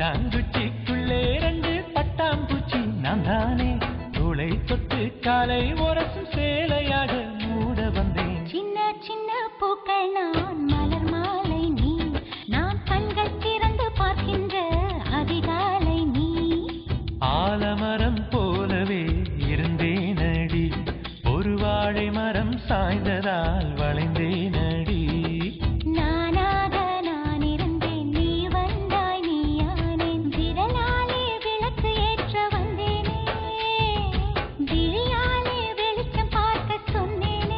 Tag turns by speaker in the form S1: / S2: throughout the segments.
S1: கொட்டாங்குச்சிக்குள்ளே ரெண்டு பட்டாம்பூச்சி நான் தானே தோளை தொட்டு காலை உரசும் சேலையாக மூட வந்தேன்
S2: சின்ன சின்ன பூக்கள் நான் மலர் மாலை நீ நான் கண்கள் திறந்து பார்க்கின்ற அதிகாலை நீ
S1: ஆலமரம் போலவே இருந்தேனடி ஒரு வாழை மரம் சாய்ந்ததால் வளைந்தேனடி
S2: நானாக நான் இருந்தேன் நீ வந்தாய் நீயானேன் விரலாலே விளக்கு ஏற்ற வந்தேனே விழியாலே வெளிச்சம் பார்க்க சொன்னேனே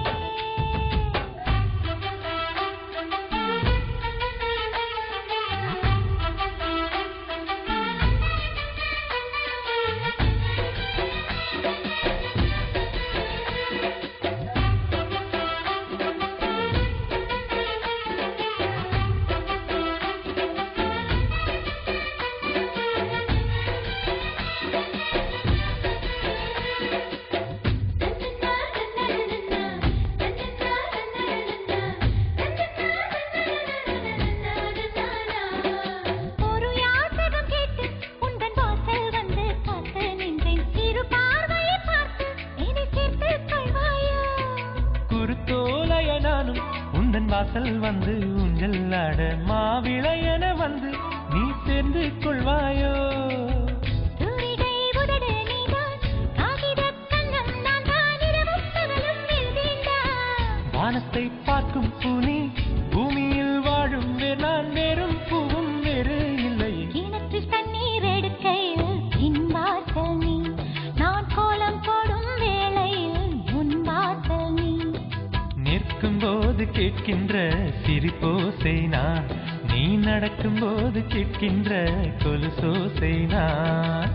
S2: ஒரு யாசகம் கேட்டு உந்தன் வாசல் வந்து காத்து நின்றேன் சிறு பார்வையை பார்த்து என்னை சேர்த்துக் கொள்வாயோ
S1: குருத்தோலைய நானும் உந்தன் வாசல் வந்து ஊஞ்சல் ஆட மாவிளையன வந்து நீ சேர்ந்து கொள்வாயோ
S2: தூரிகை உதடு நீதான் காகிதக் கன்னம் நான் தான் இரவும் பகலும் எழுதேண்டா
S1: வானத்தை பார்க்கும் பூனி பூமியில் வாழும் வேர் நான் வேறும் பூவும் வேறு இல்லை
S2: கிணற்றில் தண்ணீர் எடுக்கையில் பின் வாசல் நீ நான் கோலம் போடும் வேளையில் முன் வாசல் நீ
S1: நிற்கும் போது கேட்கின்ற சிரிப்போசை நான் நீ நடக்கும் போது கேட்கின்ற கொலுசோசை நான்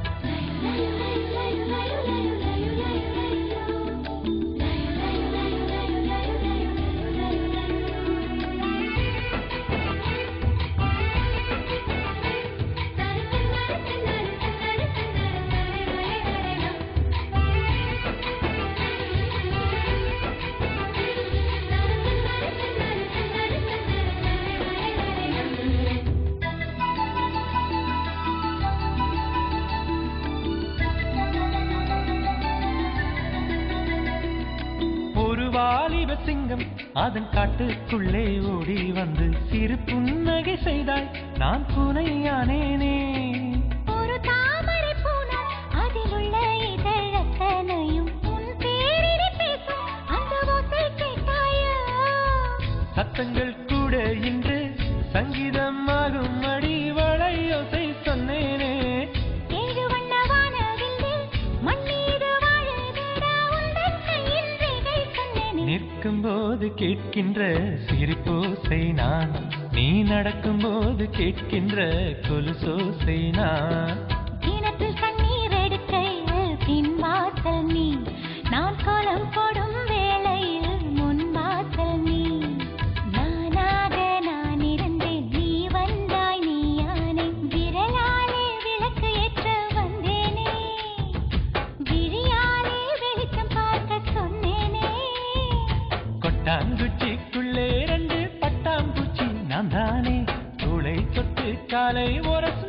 S1: ஒரு வாலிப சிங்கம் அதன் காட்டுக்குள்ளே ஓடி வந்து சிறு புன்னகை செய்தாய் நான் பூனையானேனே
S2: ஒரு தாமரை பூனால் அதில் உள்ள இதழத்தனையும் உன் பேரினை பேசும் அந்த ஓசை கேட்டாயா
S1: சத்தங்கள் கூட இன்று சங்கீதமாகும் அடி வளையோசை சொன்னேனே
S2: ஏழு வண்ண வானவில்லில் மண்ணீது வாழுதடா உந்தன் கையின் ரேகை சொன்னேனே
S1: நிற்கும் போது கேட்கின்ற சிரிப்போசை நான் நீ நடக்கும் போது கேட்கின்ற கொலுசோசை நான்
S2: கிணற்றில் தண்ணீர் எடுக்கையில் பின் வாசல் நீ நான் கோலம் போடும் வேளையில் முன் வாசல் நீ நானாக நான் இருந்தேன் நீ வந்தாய் நீயானே விரலாலே விளக்கு ஏற்ற வந்தேனே விழியாலே வெளிச்சம் பார்க்க சொன்னேனே
S1: கொட்டாங்குச்சிக்குள்ளே ரெண்டு பட்டாம்பூச்சி நான் தானே தூளை தொட்டு காலை உரசும்